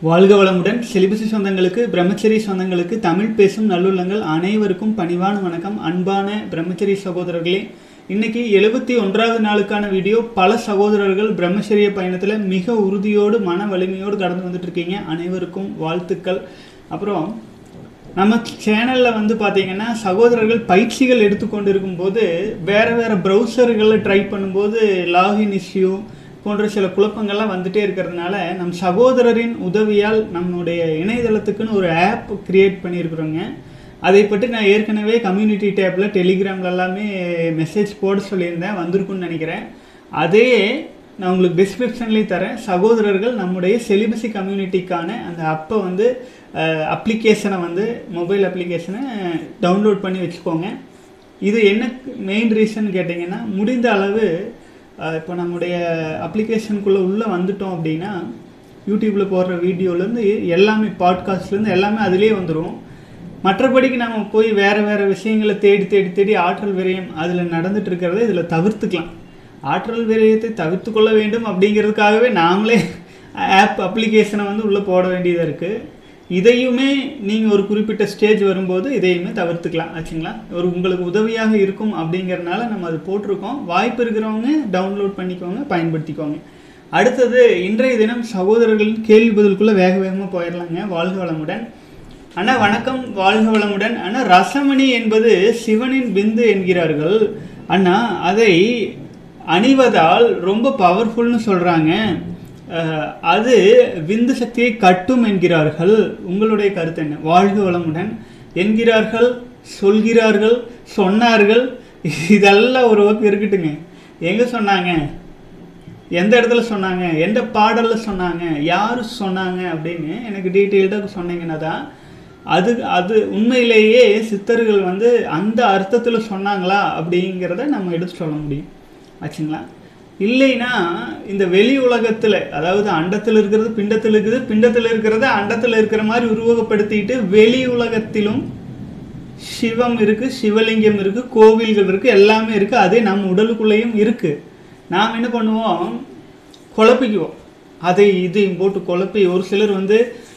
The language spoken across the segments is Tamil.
வாழ்க வளமுடன் செலிபசி சொந்தங்களுக்கு பிரம்மச்சரி சொந்தங்களுக்கு தமிழ் பேசும் நல்லுள்ளங்கள் அனைவருக்கும் பணிவான வணக்கம் அன்பான பிரம்மச்சரி சகோதரர்களே இன்னைக்கு எழுபத்தி ஒன்றாவது நாளுக்கான வீடியோ பல சகோதரர்கள் பிரம்மச்சரிய பயணத்தில் மிக உறுதியோடு மன வலிமையோடு கடந்து வந்துட்டு இருக்கீங்க அனைவருக்கும் வாழ்த்துக்கள் அப்புறம் நம்ம சேனலில் வந்து பார்த்தீங்கன்னா சகோதரர்கள் பயிற்சிகள் எடுத்துக்கொண்டு இருக்கும்போது வேறு வேறு ப்ரௌசர்களில் ட்ரை பண்ணும்போது லாகின் இஷ்யூ போன்ற சில குழப்பங்கள்லாம் வந்துட்டே இருக்கிறதுனால நம் சகோதரரின் உதவியால் நம்முடைய இணையதளத்துக்குன்னு ஒரு ஆப் கிரியேட் பண்ணியிருக்கிறோங்க அதை பற்றி நான் ஏற்கனவே கம்யூனிட்டி டேப்பில் டெலிகிராமில் எல்லாமே மெசேஜ் போட சொல்லியிருந்தேன் வந்திருக்குன்னு நினைக்கிறேன் அதே நான் உங்களுக்கு டிஸ்கிரிப்ஷன்லேயும் தரேன் சகோதரர்கள் நம்முடைய செலிபசி கம்யூனிட்டிக்கான அந்த அப்பை வந்து அப்ளிகேஷனை வந்து மொபைல் அப்ளிகேஷனை டவுன்லோட் பண்ணி வச்சுக்கோங்க இது என்ன மெயின் ரீசன் கேட்டிங்கன்னா முடிந்த அளவு இப்போ நம்முடைய அப்ளிகேஷனுக்குள்ளே உள்ளே வந்துட்டோம் அப்படின்னா யூடியூப்பில் போடுற வீடியோலேருந்து எல்லாமே பாட்காஸ்ட்லேருந்து எல்லாமே அதிலே வந்துடும் மற்றபடிக்கு நம்ம போய் வேறு வேறு விஷயங்களை தேடி தேடி தேடி ஆற்றல் விரயம் அதில் நடந்துட்டு இருக்கிறத இதில் தவிர்த்துக்கலாம் ஆற்றல் விரயத்தை தவிர்த்து கொள்ள வேண்டும் அப்படிங்கிறதுக்காகவே நாமளே ஆப் அப்ளிகேஷனை வந்து உள்ளே போட வேண்டியதாக இருக்குது இதையுமே நீங்கள் ஒரு குறிப்பிட்ட ஸ்டேஜ் வரும்போது இதையுமே தவிர்த்துக்கலாம் ஆச்சுங்களா ஒரு உங்களுக்கு உதவியாக இருக்கும் அப்படிங்கிறனால நம்ம அது போட்டிருக்கோம் வாய்ப்பு இருக்கிறவங்க டவுன்லோட் பண்ணிக்கோங்க பயன்படுத்திக்கோங்க அடுத்தது இன்றைய தினம் சகோதரர்களின் கேள்வி பதிலுக்குள்ளே வேக வேகமாக போயிடலாங்க வாழ்க வளமுடன் அண்ணா வணக்கம் வாழ்க வளமுடன் அண்ணா ரசமணி என்பது சிவனின் பிந்து என்கிறார்கள் அண்ணா அதை அணிவதால் ரொம்ப பவர்ஃபுல்னு சொல்கிறாங்க அது விந்து சக்தியை கட்டும் என்கிறார்கள் உங்களுடைய கருத்து என்ன வாழ்க வளமுடன் என்கிறார்கள் சொல்கிறார்கள் சொன்னார்கள் இதெல்லாம் ஒரு வகுப்பு இருக்கட்டுங்க எங்கே சொன்னாங்க எந்த இடத்துல சொன்னாங்க எந்த பாடலில் சொன்னாங்க யார் சொன்னாங்க அப்படின்னு எனக்கு டீட்டெயில்டாக சொன்னீங்கன்னா தான் அது அது உண்மையிலேயே சித்தர்கள் வந்து அந்த அர்த்தத்தில் சொன்னாங்களா அப்படிங்கிறத நம்ம எடுத்து சொல்ல முடியும் ஆச்சுங்களா இல்லைன்னா இந்த வெளி உலகத்தில் அதாவது அண்டத்தில் இருக்கிறது பிண்டத்தில் இருக்குது பிண்டத்தில் இருக்கிறத அண்டத்தில் இருக்கிற மாதிரி உருவகப்படுத்திட்டு வெளி உலகத்திலும் சிவம் இருக்குது சிவலிங்கம் இருக்குது கோவில்கள் இருக்குது எல்லாமே இருக்குது அதே நம்ம உடலுக்குள்ளேயும் இருக்குது நாம் என்ன பண்ணுவோம் குழப்பிக்குவோம் அதை இதையும் போட்டு குழப்பி ஒரு சிலர் வந்து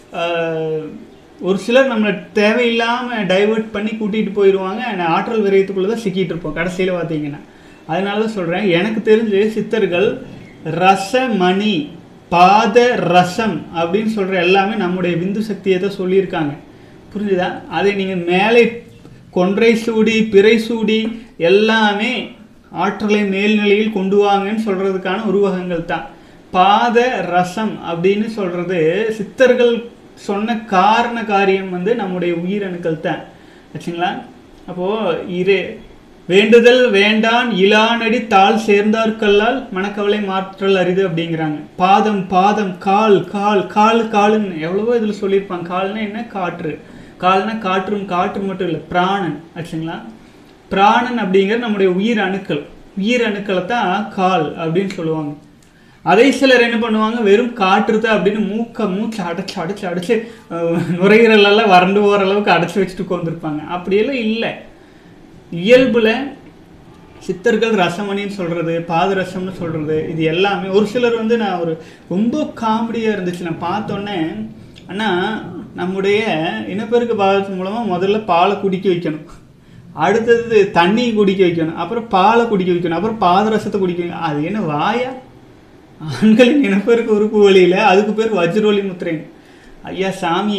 ஒரு சிலர் நம்மளை தேவையில்லாமல் டைவெர்ட் பண்ணி கூட்டிகிட்டு போயிடுவாங்க ஆற்றல் விரயத்துக்குள்ளே தான் சிக்கிட்டு இருப்போம் கடைசியில் பார்த்தீங்கன்னா அதனால தான் சொல்கிறேன் எனக்கு தெரிஞ்சு சித்தர்கள் ரசமணி பாத ரசம் அப்படின்னு சொல்கிற எல்லாமே நம்முடைய விந்து சக்தியை தான் சொல்லியிருக்காங்க புரிஞ்சுதா அதை நீங்கள் மேலே கொன்றை சூடி பிறை சூடி எல்லாமே ஆற்றலை மேல்நிலையில் கொண்டு வாங்கன்னு சொல்கிறதுக்கான உருவகங்கள் தான் பாத ரசம் அப்படின்னு சொல்கிறது சித்தர்கள் சொன்ன காரண காரியம் வந்து நம்முடைய உயிரணுக்கள் தான் ஆச்சுங்களா அப்போது இரு வேண்டுதல் வேண்டான் இலானடி தாள் சேர்ந்தார்கல்லால் மனக்கவலை மாற்றல் அரிது அப்படிங்கிறாங்க பாதம் பாதம் கால் கால் கால் காலுன்னு எவ்வளவோ இதில் சொல்லியிருப்பாங்க கால்னா என்ன காற்று கால்னா காற்றும் காற்று மட்டும் இல்லை பிராணன் ஆச்சுங்களா பிராணன் அப்படிங்கிற நம்முடைய உயிர் அணுக்கள் உயிர் அணுக்களை தான் கால் அப்படின்னு சொல்லுவாங்க அதை சிலர் என்ன பண்ணுவாங்க வெறும் காற்றுதான் அப்படின்னு மூக்க மூச்சு அடைச்சி அடைச்சி அடைச்சி நுரையீரலெல்லாம் வறண்டு போகிற அளவுக்கு அடைச்சி வச்சுட்டு உட்காந்துருப்பாங்க அப்படியெல்லாம் இல்லை இயல்பில் சித்தர்கள் ரசமணின்னு சொல்கிறது பாதரசம்னு சொல்கிறது இது எல்லாமே ஒரு சிலர் வந்து நான் ஒரு ரொம்ப காமெடியாக இருந்துச்சு நான் பார்த்தோன்னே ஆனால் நம்முடைய இனப்பெருக்க பாதத்தின் மூலமாக முதல்ல பாலை குடிக்க வைக்கணும் அடுத்தது தண்ணி குடிக்க வைக்கணும் அப்புறம் பாலை குடிக்க வைக்கணும் அப்புறம் பாதரசத்தை குடிக்க வைக்கணும் அது என்ன வாயா ஆண்களின் இனப்பெருக்க உறுப்பு வழியில் அதுக்கு பேர் வஜ்ரோலி முத்திரைங்க ஐயா சாமி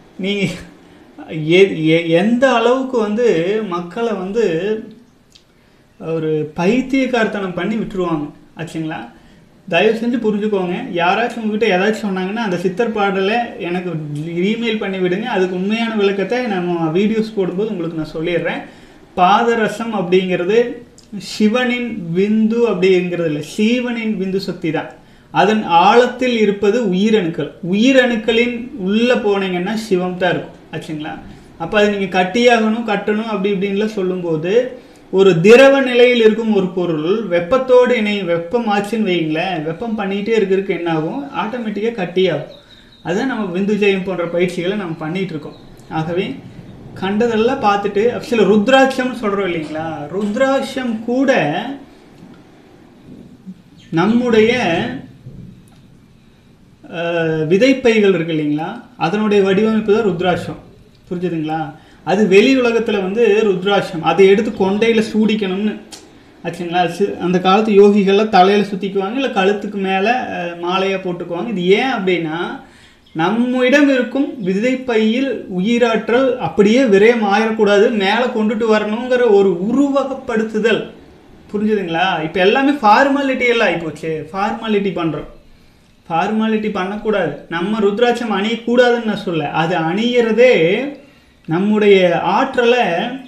நீங்கள் எந்த அளவுக்கு வந்து மக்களை வந்து ஒரு பைத்தியக்காரத்தனம் பண்ணி விட்டுருவாங்க ஆச்சுங்களா தயவு செஞ்சு புரிஞ்சுக்கோங்க யாராச்சும் உங்ககிட்ட ஏதாச்சும் சொன்னாங்கன்னா அந்த சித்தர் பாடலை எனக்கு இமெயில் பண்ணி விடுங்க அதுக்கு உண்மையான விளக்கத்தை நம்ம வீடியோஸ் போடும்போது உங்களுக்கு நான் சொல்லிடுறேன் பாதரசம் அப்படிங்கிறது சிவனின் விந்து அப்படிங்கிறது இல்லை சீவனின் விந்து சக்தி தான் அதன் ஆழத்தில் இருப்பது உயிரணுக்கள் உயிரணுக்களின் உள்ளே போனீங்கன்னா சிவம் தான் இருக்கும் ஆச்சுங்களா அப்போ அது நீங்கள் கட்டியாகணும் கட்டணும் அப்படி இப்படின்லாம் சொல்லும்போது ஒரு திரவ நிலையில் இருக்கும் ஒரு பொருள் வெப்பத்தோடு இணை வெப்பம் ஆச்சுன்னு வைங்களேன் வெப்பம் பண்ணிகிட்டே இருக்கிறதுக்கு என்ன ஆகும் ஆட்டோமேட்டிக்காக கட்டியாகும் அதுதான் நம்ம விந்து ஜெயம் போன்ற பயிற்சிகளை நம்ம பண்ணிகிட்டு இருக்கோம் ஆகவே கண்டதெல்லாம் பார்த்துட்டு சில ருத்ராட்சம்னு சொல்கிறோம் இல்லைங்களா ருத்ராட்சம் கூட நம்முடைய அஹ், விதைப்பைகள் இருக்கு இல்லைங்களா அதனுடைய வடிவமைப்பு தான் ருத்ராட்சம் புரிஞ்சுதுங்களா அது வெளி உலகத்தில் வந்து ருத்ராட்சம் அதை எடுத்து கொண்டையில் சூடிக்கணும்னு ஆச்சுங்களா சி- அந்த காலத்து யோகிகள்லாம் தலையில் சுற்றிக்குவாங்க இல்லை கழுத்துக்கு மேலே மாலையாக போட்டுக்குவாங்க இது ஏன் அப்படின்னா நம்மிடம் இருக்கும் விதைப்பையில் உயிராற்றல் அப்படியே விரயம் ஆயிடக்கூடாது மேலே கொண்டுட்டு வரணுங்கிற ஒரு உருவகப்படுத்துதல் புரிஞ்சுதுங்களா இப்போ எல்லாமே ஃபார்மாலிட்டி எல்லாம் ஆகிப்போச்சு ஃபார்மாலிட்டி பண்ணுறோம் ஃபார்மாலிட்டி பண்ணக்கூடாது நம்ம ருத்ராட்சம் அணியக்கூடாதுன்னு நான் சொல்ல அது அணியிறதே நம்முடைய ஆற்றலை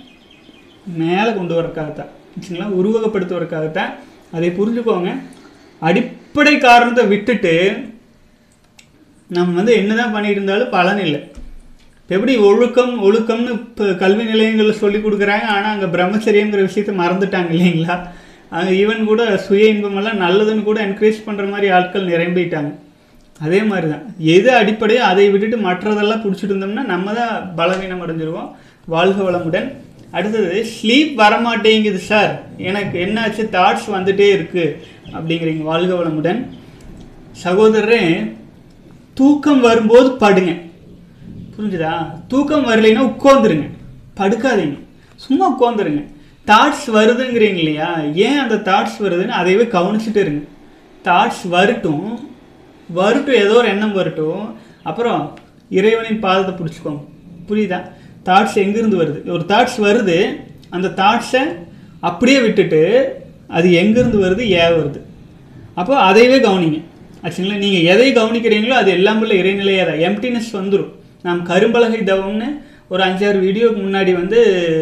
மேலே கொண்டு வரக்காகத்தான் சரிங்களா உருவகப்படுத்துவதற்காகத்தான் அதை புரிஞ்சுக்கோங்க அடிப்படை காரணத்தை விட்டுட்டு நம்ம வந்து என்னதான் பண்ணிட்டு இருந்தாலும் பலன் இல்லை இப்ப எப்படி ஒழுக்கம் ஒழுக்கம்னு இப்போ கல்வி நிலையங்களில் சொல்லி கொடுக்குறாங்க ஆனால் அங்கே பிரம்மச்சரியங்கிற விஷயத்த மறந்துட்டாங்க இல்லைங்களா அங்கே ஈவன் கூட சுய இன்பமெல்லாம் நல்லதுன்னு கூட என்கரேஜ் பண்ணுற மாதிரி ஆட்கள் நிரம்பிட்டாங்க அதே மாதிரி தான் எது அடிப்படையோ அதை விட்டுட்டு மற்றதெல்லாம் பிடிச்சிட்டு இருந்தோம்னா நம்ம தான் பலவீனம் அடைஞ்சிருவோம் வாழ்க வளமுடன் அடுத்தது ஸ்லீப் வரமாட்டேங்குது சார் எனக்கு என்னாச்சு தாட்ஸ் வந்துட்டே இருக்கு அப்படிங்கிறீங்க வாழ்க வளமுடன் சகோதரரே தூக்கம் வரும்போது படுங்க புரிஞ்சுதா தூக்கம் வரலைன்னா உட்காந்துருங்க படுக்காதீங்க சும்மா உட்காந்துருங்க தாட்ஸ் வருதுங்கிறீங்க இல்லையா ஏன் அந்த தாட்ஸ் வருதுன்னு அதையவே கவனிச்சுட்டு இருங்க தாட்ஸ் வரட்டும் வரட்டும் ஏதோ ஒரு எண்ணம் வரட்டும் அப்புறம் இறைவனின் பாதத்தை பிடிச்சிக்கோங்க புரியுதா தாட்ஸ் எங்கேருந்து வருது ஒரு தாட்ஸ் வருது அந்த தாட்ஸை அப்படியே விட்டுட்டு அது எங்கேருந்து வருது ஏன் வருது அப்போ அதையவே கவனிங்க ஆச்சுங்களா நீங்கள் எதை கவனிக்கிறீங்களோ அது எல்லாம் உள்ள இறைநிலையாக தான் எம்டினஸ் வந்துடும் நாம் கரும்பலகை தவம்னு ஒரு அஞ்சாறு வீடியோக்கு முன்னாடி வந்து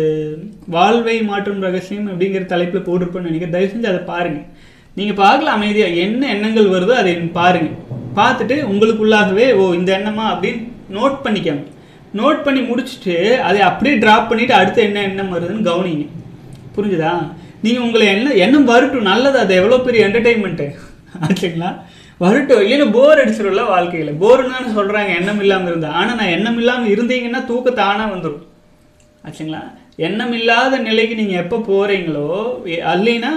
வாழ்வை மாற்றும் ரகசியம் அப்படிங்கிற தலைப்பில் போட்டிருப்பேன்னு நினைக்கிறேன் தயவு செஞ்சு அதை பாருங்கள் நீங்கள் பார்க்கலாம் அமைதியாக என்ன எண்ணங்கள் வருதோ அதை பாருங்கள் பார்த்துட்டு உங்களுக்குள்ளாகவே ஓ இந்த எண்ணமா அப்படின்னு நோட் பண்ணிக்கோங்க நோட் பண்ணி முடிச்சுட்டு அதை அப்படியே ட்ராப் பண்ணிவிட்டு அடுத்து என்ன எண்ணம் வருதுன்னு கவனிங்க புரிஞ்சுதா நீங்கள் உங்களை என்ன எண்ணம் வரட்டும் நல்லது அது எவ்வளோ பெரிய என்டர்டெயின்மெண்ட்டு ஆச்சுங்களா வரட்டும் இல்லைன்னா போர் அடிச்சிடும்ல வாழ்க்கையில் போர்னு சொல்கிறாங்க எண்ணம் இல்லாமல் இருந்தா ஆனால் நான் எண்ணம் இல்லாமல் இருந்தீங்கன்னா தூக்க தானாக வந்துடும் ஆச்சுங்களா எண்ணம் இல்லாத நிலைக்கு நீங்கள் எப்போ போகிறீங்களோ அல்லைன்னா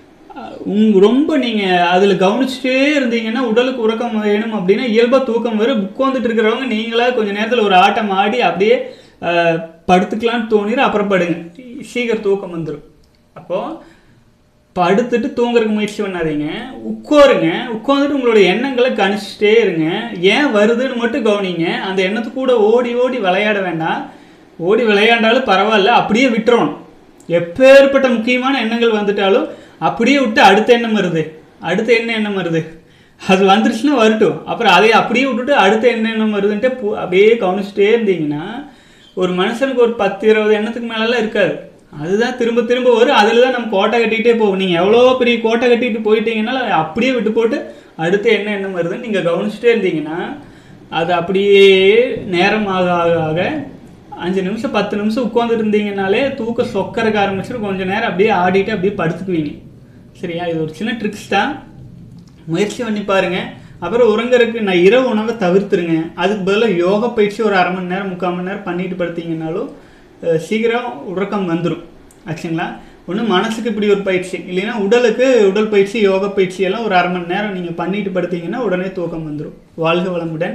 உங் ரொம்ப நீங்கள் அதில் கவனிச்சுட்டே இருந்தீங்கன்னா உடலுக்கு உறக்கம் வேணும் அப்படின்னா இயல்பாக தூக்கம் வரும் உட்காந்துட்டு இருக்கிறவங்க நீங்களா கொஞ்ச நேரத்தில் ஒரு ஆட்டம் ஆடி அப்படியே அஹ், படுத்துக்கலான்னு தோணிடும் அப்புறம் படுங்க சீக்கிரம் தூக்கம் வந்துடும் அப்போது படுத்துட்டு தூங்குறதுக்கு முயற்சி பண்ணாதீங்க உட்காருங்க உட்காந்துட்டு உங்களோட எண்ணங்களை கணிச்சிட்டே இருங்க ஏன் வருதுன்னு மட்டும் கவனிங்க அந்த எண்ணத்து கூட ஓடி ஓடி விளையாட வேண்டாம் ஓடி விளையாண்டாலும் பரவாயில்ல அப்படியே விட்டுறணும் எப்பேற்பட்ட முக்கியமான எண்ணங்கள் வந்துட்டாலும் அப்படியே விட்டு அடுத்த எண்ணம் வருது அடுத்த என்ன எண்ணம் வருது அது வந்துருச்சுன்னா வரட்டும் அப்புறம் அதை அப்படியே விட்டுட்டு அடுத்த என்ன எண்ணம் வருதுன்ட்டு பு- அப்படியே கவனிச்சுட்டே இருந்தீங்கன்னா ஒரு மனுஷனுக்கு ஒரு பத்து இருபது எண்ணத்துக்கு மேலெல்லாம் இருக்காது அதுதான் திரும்ப திரும்ப வரும் அதில் தான் நம்ம கோட்டை கட்டிகிட்டே போகும் நீங்கள் எவ்வளோ பெரிய கோட்டை கட்டிட்டு போயிட்டீங்கன்னா அதை அப்படியே விட்டு போட்டு அடுத்து என்ன எண்ணம் வருதுன்னு நீங்கள் கவனிச்சுட்டே இருந்தீங்கன்னா அது அப்படியே நேரம் ஆக ஆக ஆக அஞ்சு நிமிஷம் பத்து நிமிஷம் உட்காந்துட்டு இருந்தீங்கனாலே தூக்கம் சொக்கறக்க ஆரம்பிச்சிடும் கொஞ்ச நேரம் அப்படியே ஆடிட்டு அப்படியே படுத்துக்குவீங்க சரியா இது ஒரு சின்ன ட்ரிக்ஸ் தான் முயற்சி பண்ணி பாருங்க அப்புறம் உறங்கறதுக்கு நான் இரவு உணவை தவிர்த்துருங்க அதுக்கு பதிலாக யோகா பயிற்சி ஒரு அரை மணி நேரம் முக்கால் மணி நேரம் பண்ணிட்டு படுத்தீங்கன்னாலும் அஹ், சீக்கிரம் உறக்கம் வந்துடும் ஆச்சுங்களா ஒன்று மனசுக்கு இப்படி ஒரு பயிற்சி இல்லைன்னா உடலுக்கு உடல் பயிற்சி யோகா பயிற்சி எல்லாம் ஒரு அரை மணி நேரம் நீங்கள் பண்ணிட்டு படுத்தீங்கன்னா உடனே தூக்கம் வந்துடும் வாழ்க வளமுடன்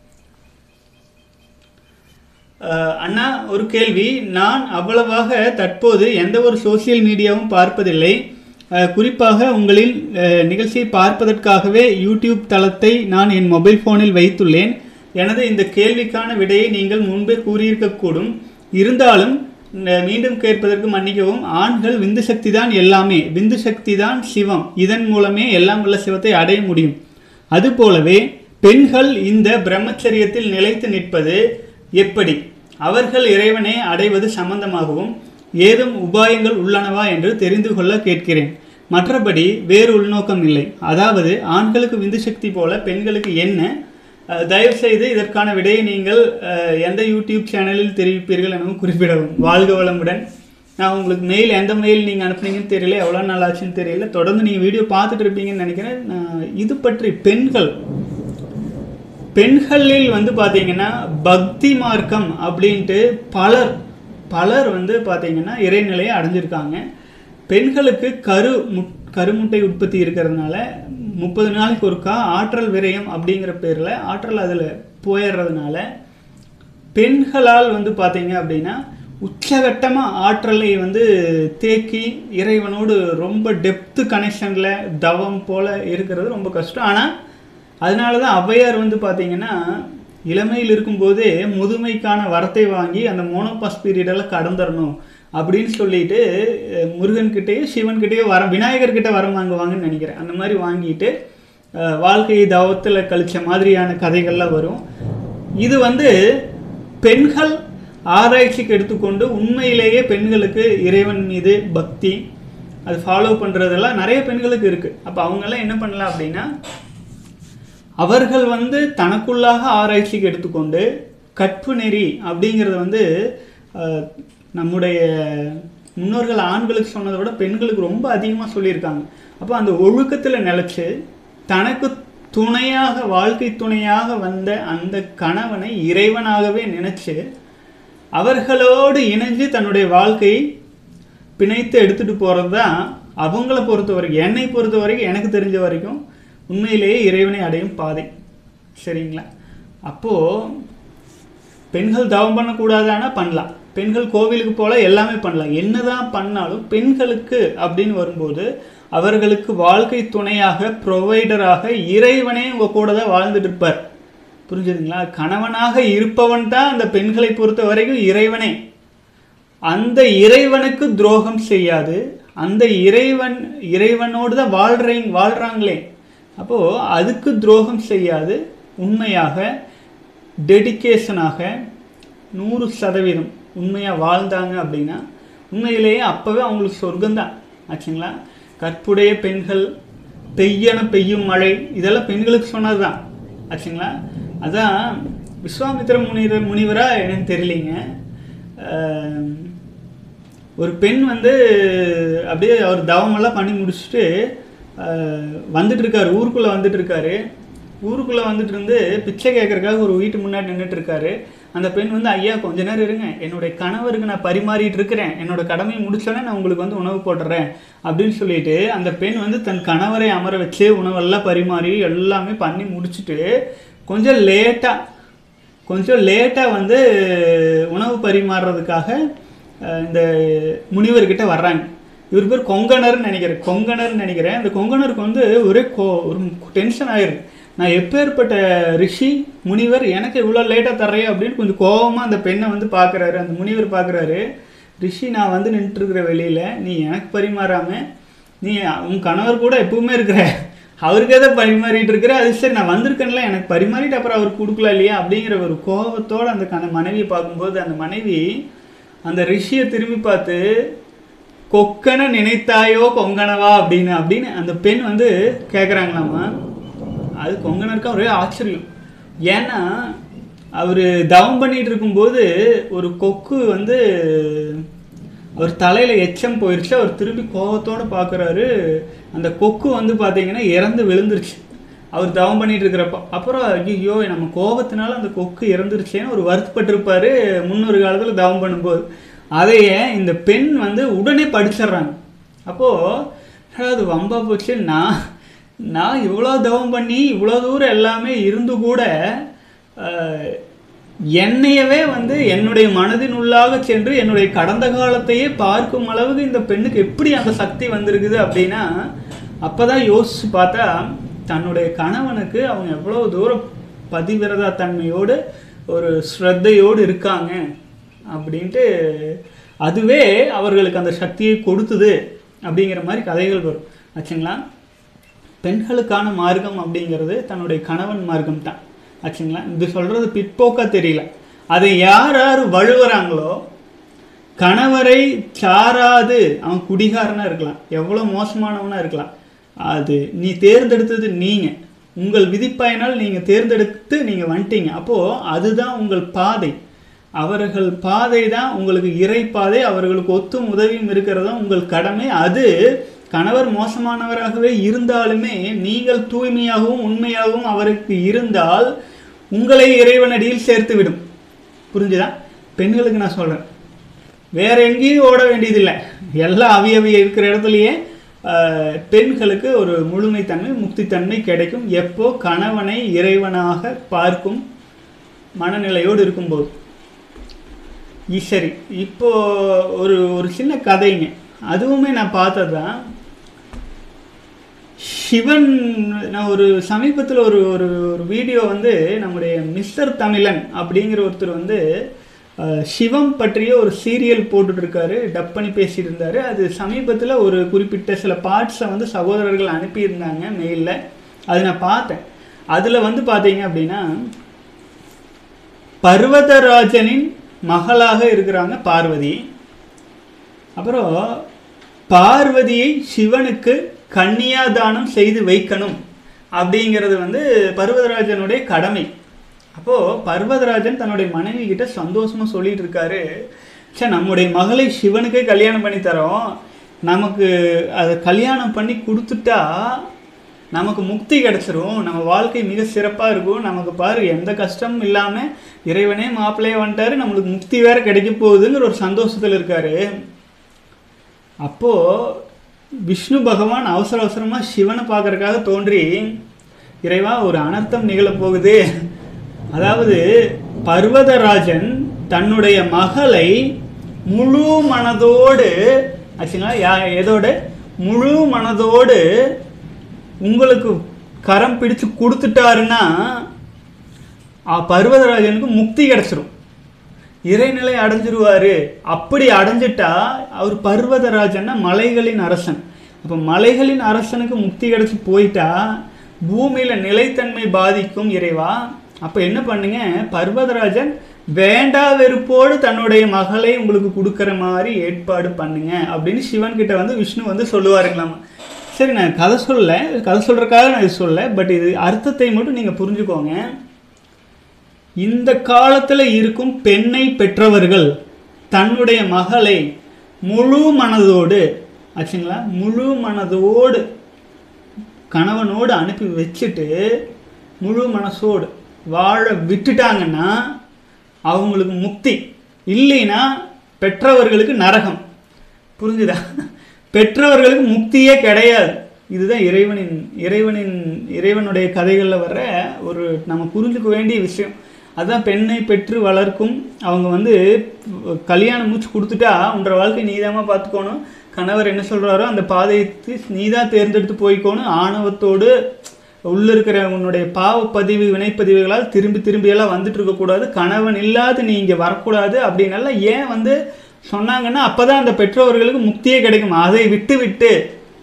அஹ், அண்ணா ஒரு கேள்வி நான் அவ்வளவாக தற்போது எந்த ஒரு சோசியல் மீடியாவும் பார்ப்பதில்லை அஹ், குறிப்பாக உங்களின் அஹ், நிகழ்ச்சியை பார்ப்பதற்காகவே யூடியூப் தளத்தை நான் என் மொபைல் ஃபோனில் வைத்துள்ளேன் எனது இந்த கேள்விக்கான விடையை நீங்கள் முன்பே கூறியிருக்கக்கூடும் இருந்தாலும் ந- மீண்டும் கேட்பதற்கு மன்னிக்கவும் ஆண்கள் விந்து சக்தி தான் எல்லாமே விந்து சக்தி தான் சிவம் இதன் மூலமே எல்லாம் உள்ள சிவத்தை அடைய முடியும் அதுபோலவே பெண்கள் இந்த பிரம்மச்சரியத்தில் நிலைத்து நிற்பது எப்படி அவர்கள் இறைவனை அடைவது சம்பந்தமாகவும் ஏதும் உபாயங்கள் உள்ளனவா என்று தெரிந்து கொள்ள கேட்கிறேன் மற்றபடி வேறு உள்நோக்கம் இல்லை அதாவது ஆண்களுக்கு விந்து சக்தி போல பெண்களுக்கு என்ன அஹ், தயவு செய்து இதற்கான விடையை நீங்கள் அஹ், எந்த யூடியூப் சேனலில் தெரிவிப்பீர்கள் எனவும் குறிப்பிடவும் வாழ்க வளமுடன் நான் உங்களுக்கு மெயில் எந்த மெயில் நீங்கள் அனுப்புனீங்கன்னு தெரியல எவ்வளோ நாள் ஆச்சுன்னு தெரியல தொடர்ந்து நீங்கள் வீடியோ பார்த்துட்டு இருப்பீங்கன்னு நினைக்கிறேன் நான் இது பற்றி பெண்கள் பெண்களில் வந்து பார்த்தீங்கன்னா பக்தி மார்க்கம் அப்படின்ட்டு பலர் பலர் வந்து பார்த்தீங்கன்னா இறைநிலையை அடைஞ்சிருக்காங்க பெண்களுக்கு கரு முட் கருமுட்டை உற்பத்தி இருக்கிறதுனால முப்பது நாளைக்கு ஒருக்கா ஆற்றல் விரயம் அப்படிங்கிற பேரில் ஆற்றல் அதில் போயிடுறதுனால பெண்களால் வந்து பார்த்தீங்க அப்படின்னா உச்சகட்டமாக ஆற்றலை வந்து தேக்கி இறைவனோடு ரொம்ப டெப்த்து கனெக்ஷனில் தவம் போல் இருக்கிறது ரொம்ப கஷ்டம் ஆனால் அதனால தான் ஔவையார் வந்து பார்த்தீங்கன்னா இளமையில் இருக்கும்போதே முதுமைக்கான வரத்தை வாங்கி அந்த மோனோபாஸ் பீரியடெல்லாம் கடந்துடணும் அப்படின்னு சொல்லிட்டு அஹ், முருகன்கிட்டயோ சிவன்கிட்டயோ வர விநாயகர்கிட்ட வரம் வாங்குவாங்கன்னு நினைக்கிறேன் அந்த மாதிரி வாங்கிட்டு அஹ், வாழ்க்கையை தவத்தில் கழிச்ச மாதிரியான கதைகள்லாம் வரும் இது வந்து பெண்கள் ஆராய்ச்சிக்கு எடுத்துக்கொண்டு உண்மையிலேயே பெண்களுக்கு இறைவன் மீது பக்தி அது ஃபாலோ பண்ணுறதெல்லாம் நிறைய பெண்களுக்கு இருக்குது அப்போ அவங்கெல்லாம் என்ன பண்ணலாம் அப்படின்னா அவர்கள் வந்து தனக்குள்ளாக ஆராய்ச்சிக்கு எடுத்துக்கொண்டு கற்பு நெறி அப்படிங்கிறது வந்து அஹ், நம்முடைய முன்னோர்கள் ஆண்களுக்கு சொன்னதை விட பெண்களுக்கு ரொம்ப அதிகமாக சொல்லியிருக்காங்க அப்போ அந்த ஒழுக்கத்தில் நிலச்சி தனக்கு துணையாக வாழ்க்கை துணையாக வந்த அந்த கணவனை இறைவனாகவே நினைச்சு அவர்களோடு இணைஞ்சு தன்னுடைய வாழ்க்கையை பிணைத்து எடுத்துட்டு போகிறது தான் அவங்கள பொறுத்த வரைக்கும் என்னை பொறுத்த வரைக்கும் எனக்கு தெரிஞ்ச வரைக்கும் உண்மையிலேயே இறைவனை அடையும் பாதை சரிங்களா அப்போது பெண்கள் தவம் பண்ணக்கூடாதானா பண்ணலாம் பெண்கள் கோவிலுக்கு போல எல்லாமே பண்ணலாம் என்னதான் பண்ணாலும் பெண்களுக்கு அப்படின்னு வரும்போது அவர்களுக்கு வாழ்க்கை துணையாக ப்ரொவைடராக இறைவனே உங்க கூட தான் வாழ்ந்துட்டு இருப்பார் புரிஞ்சுதுங்களா கணவனாக இருப்பவன் தான் அந்த பெண்களை பொறுத்த வரைக்கும் இறைவனே அந்த இறைவனுக்கு துரோகம் செய்யாது அந்த இறைவன் இறைவனோடு தான் வாழ்றீங்க வாழ்றாங்களே அப்போ அதுக்கு துரோகம் செய்யாது உண்மையாக டெடிகேஷனாக நூறு சதவீதம் உண்மையாக வாழ்ந்தாங்க அப்படின்னா உண்மையிலேயே அப்போவே அவங்களுக்கு சொர்க்கம்தான் ஆச்சுங்களா கற்புடைய பெண்கள் பெய்யன பெய்யும் மழை இதெல்லாம் பெண்களுக்கு சொன்னது தான் ஆச்சுங்களா அதான் விஸ்வாமித்திர முனிவர் முனிவரா எனக்கு தெரியலிங்க அஹ், ஒரு பெண் வந்து அப்படியே அவர் தவமெல்லாம் பண்ணி முடிச்சுட்டு அஹ், வந்துட்டு இருக்காரு ஊருக்குள்ளே வந்துட்டு இருக்காரு ஊருக்குள்ளே வந்துட்டு இருந்து பிச்சை கேட்கறதுக்காக ஒரு வீட்டு முன்னாடி நின்றுட்டு இருக்காரு அந்த பெண் வந்து ஐயா கொஞ்ச நேரம் இருங்க என்னுடைய கணவருக்கு நான் பரிமாறிட்டு இருக்கிறேன் என்னோட கடமையை முடிச்சோன்னே நான் உங்களுக்கு வந்து உணவு போட்டுறேன் அப்படின்னு சொல்லிட்டு அந்த பெண் வந்து தன் கணவரை அமர வச்சு உணவெல்லாம் பரிமாறி எல்லாமே பண்ணி முடிச்சுட்டு கொஞ்சம் லேட்டாக கொஞ்சம் லேட்டாக வந்து உணவு பரிமாறுறதுக்காக அஹ், இந்த முனிவர்கிட்ட வர்றாங்க இவர் பேர் கொங்கணர்னு நினைக்கிறேன் கொங்கணர்னு நினைக்கிறேன் இந்த கொங்கணருக்கு வந்து ஒரே கோ ஒரு டென்ஷன் ஆயிருக்கு நான் எப்பேற்பட்ட ரிஷி முனிவர் எனக்கு இவ்வளோ லேட்டாக தர்றேன் அப்படின்னு கொஞ்சம் கோபமாக அந்த பெண்ணை வந்து பார்க்குறாரு அந்த முனிவர் பார்க்குறாரு ரிஷி நான் வந்து நின்றுட்டுருக்கிற வெளியில் நீ எனக்கு பரிமாறாம நீ உன் கணவர் கூட எப்பவுமே இருக்கிற அவருக்கு எதை பரிமாறிட்டு இருக்கிற அது சரி நான் வந்திருக்கேன்ல எனக்கு பரிமாறிட்டு அப்புறம் அவர் கொடுக்கல இல்லையா அப்படிங்கிற ஒரு கோபத்தோட அந்த கண மனைவியை பார்க்கும்போது அந்த மனைவி அந்த ரிஷியை திரும்பி பார்த்து கொக்கன நினைத்தாயோ கொங்கனவா அப்படின்னு அப்படின்னு அந்த பெண் வந்து கேட்குறாங்களாமா அது கொங்கனருக்கு ஒரே ஆச்சரியம் ஏன்னா அவர் தவம் பண்ணிட்டு இருக்கும்போது ஒரு கொக்கு வந்து அவர் தலையில் எச்சம் போயிடுச்சு அவர் திரும்பி கோபத்தோட பார்க்குறாரு அந்த கொக்கு வந்து பார்த்தீங்கன்னா இறந்து விழுந்துருச்சு அவர் தவம் பண்ணிட்டு இருக்கிறப்ப அப்புறம் ஐயோ நம்ம கோபத்தினால அந்த கொக்கு இறந்துருச்சேன்னு ஒரு வருத்தப்பட்டிருப்பாரு முன்னொரு காலத்தில் தவம் பண்ணும்போது அதையே இந்த பெண் வந்து உடனே படிச்சிடுறாங்க அப்போது அது வம்பா போச்சு நான் நான் இவ்வளோ தவம் பண்ணி இவ்வளோ தூரம் எல்லாமே இருந்து கூட அஹ், என்னையவே வந்து என்னுடைய மனதின் உள்ளாக சென்று என்னுடைய கடந்த காலத்தையே பார்க்கும் அளவுக்கு இந்த பெண்ணுக்கு எப்படி அந்த சக்தி வந்திருக்குது அப்படின்னா அப்பதான் யோசிச்சு பார்த்தா தன்னுடைய கணவனுக்கு அவங்க எவ்வளோ தூரம் பதிவிரதா தன்மையோடு ஒரு ஸ்ரத்தையோடு இருக்காங்க அப்படின்ட்டு அதுவே அவர்களுக்கு அந்த சக்தியை கொடுத்தது அப்படிங்கிற மாதிரி கதைகள் வரும் ஆச்சுங்களா பெண்களுக்கான மார்க்கம் அப்படிங்கிறது தன்னுடைய கணவன் மார்க்கம் தான் ஆச்சுங்களா இது சொல்கிறது பிற்போக்கா தெரியல அதை யார் யார் வழுவுறாங்களோ கணவரை சாராது அவன் குடிகாரனா இருக்கலாம் எவ்வளோ மோசமானவனா இருக்கலாம் அது நீ தேர்ந்தெடுத்தது நீங்கள் உங்கள் விதிப்பயனால் நீங்கள் தேர்ந்தெடுத்து நீங்கள் வந்துட்டீங்க அப்போது அதுதான் உங்கள் பாதை அவர்கள் பாதை தான் உங்களுக்கு இறை பாதை அவர்களுக்கு ஒத்தும் உதவியும் இருக்கிறதா உங்கள் கடமை அது கணவர் மோசமானவராகவே இருந்தாலுமே நீங்கள் தூய்மையாகவும் உண்மையாகவும் அவருக்கு இருந்தால் உங்களை இறைவனடியில் சேர்த்து விடும் புரிஞ்சுதா பெண்களுக்கு நான் சொல்கிறேன் வேற எங்கேயும் ஓட வேண்டியதில்லை எல்லாம் அவி அவி இருக்கிற இடத்துலையே ஆஹ், பெண்களுக்கு ஒரு முழுமைத்தன்மை முக்தித்தன்மை கிடைக்கும் எப்போ கணவனை இறைவனாக பார்க்கும் மனநிலையோடு இருக்கும்போது இ- சரி இப்போ ஒரு ஒரு சின்ன கதைங்க அதுவுமே நான் பார்த்தது தான் சிவன் நான் ஒரு சமீபத்தில் ஒரு ஒரு ஒரு வீடியோ வந்து நம்முடைய மிஸ்டர் தமிழன் அப்படிங்கிற ஒருத்தர் வந்து அஹ், சிவம் பற்றிய ஒரு சீரியல் போட்டுட்டு இருக்காரு டப் பண்ணி பேசிட்டு இருந்தாரு அது சமீபத்தில் ஒரு குறிப்பிட்ட சில பார்ட்ஸை வந்து சகோதரர்கள் அனுப்பியிருந்தாங்க மெயிலில் அது நான் பார்த்தேன் அதில் வந்து பார்த்தீங்க அப்படின்னா பர்வதராஜனின் மகளாக இருக்கிறாங்க பார்வதி அப்புறம் பார்வதியை சிவனுக்கு கன்னியாதானம் செய்து வைக்கணும் அப்படிங்கிறது வந்து பர்வதராஜனுடைய கடமை அப்போது பர்வதராஜன் தன்னுடைய மனைவி கிட்ட சந்தோஷமா சொல்லிட்டு இருக்காரு சே நம்முடைய மகளை சிவனுக்கே கல்யாணம் பண்ணி தரோம் நமக்கு அதை கல்யாணம் பண்ணி கொடுத்துட்டா நமக்கு முக்தி கிடைச்சிரும் நம்ம வாழ்க்கை மிக சிறப்பாக இருக்கும் நமக்கு பாரு எந்த கஷ்டமும் இல்லாமல் இறைவனே மாப்பிள்ளையே வந்துட்டாரு நம்மளுக்கு முக்தி வேற கிடைக்க போகுதுங்கிற ஒரு சந்தோஷத்தில் இருக்காரு அப்போது விஷ்ணு பகவான் அவசர அவசரமாக சிவனை பார்க்கறதுக்காக தோன்றி இறைவா ஒரு அனர்த்தம் நிகழப் போகுது அதாவது பர்வதராஜன் தன்னுடைய மகளை முழு மனதோடு ஆச்சுங்களா யா எதோட முழு மனதோடு உங்களுக்கு கரம் பிடிச்சு கொடுத்துட்டாருன்னா ஆ, பர்வதராஜனுக்கு முக்தி கிடைச்சிரும் இறைநிலை அடைஞ்சிருவாரு அப்படி அடைஞ்சிட்டா அவர் பர்வதராஜன்னா மலைகளின் அரசன் அப்போ மலைகளின் அரசனுக்கு முக்தி கிடைச்சி போயிட்டா பூமியில நிலைத்தன்மை பாதிக்கும் இறைவா அப்போ என்ன பண்ணுங்க பர்வதராஜன் வேண்டா வெறுப்போடு தன்னுடைய மகளை உங்களுக்கு கொடுக்குற மாதிரி ஏற்பாடு பண்ணுங்க அப்படின்னு சிவன் கிட்ட வந்து விஷ்ணு வந்து சொல்லுவாருங்களாமா சரி நான் கதை சொல்லல கதை சொல்றதுக்காக நான் இது சொல்லல பட் இது அர்த்தத்தை மட்டும் நீங்க புரிஞ்சுக்கோங்க இந்த காலத்தில் இருக்கும் பெண்ணை பெற்றவர்கள் தன்னுடைய மகளை முழு மனதோடு ஆச்சுங்களா முழு மனதோடு கணவனோடு அனுப்பி வச்சுட்டு முழு மனசோடு வாழ விட்டுட்டாங்கன்னா அவங்களுக்கு முக்தி இல்லைன்னா பெற்றவர்களுக்கு நரகம் புரிஞ்சுதா பெற்றவர்களுக்கு முக்தியே கிடையாது இதுதான் இறைவனின் இறைவனின் இறைவனுடைய கதைகளில் வர்ற ஒரு நம்ம புரிஞ்சுக்க வேண்டிய விஷயம் அதுதான் பெண்ணை பெற்று வளர்க்கும் அவங்க வந்து கல்யாணம் மூச்சு கொடுத்துட்டா உன்ற வாழ்க்கை நீதாம்மா பார்த்துக்கோணும் கணவர் என்ன சொல்கிறாரோ அந்த பாதையை நீதான் தேர்ந்தெடுத்து போய்க்கோணும் ஆணவத்தோடு உள்ள இருக்கிற உன்னுடைய பாவப்பதிவு வினைப்பதிவுகளால் திரும்பி திரும்பி எல்லாம் வந்துட்டு இருக்கக்கூடாது கணவன் இல்லாத நீ இங்கே வரக்கூடாது அப்படின்னால ஏன் வந்து சொன்னாங்கன்னா அப்பதான் அந்த பெற்றோர்களுக்கு முக்தியே கிடைக்கும் அதை விட்டு விட்டு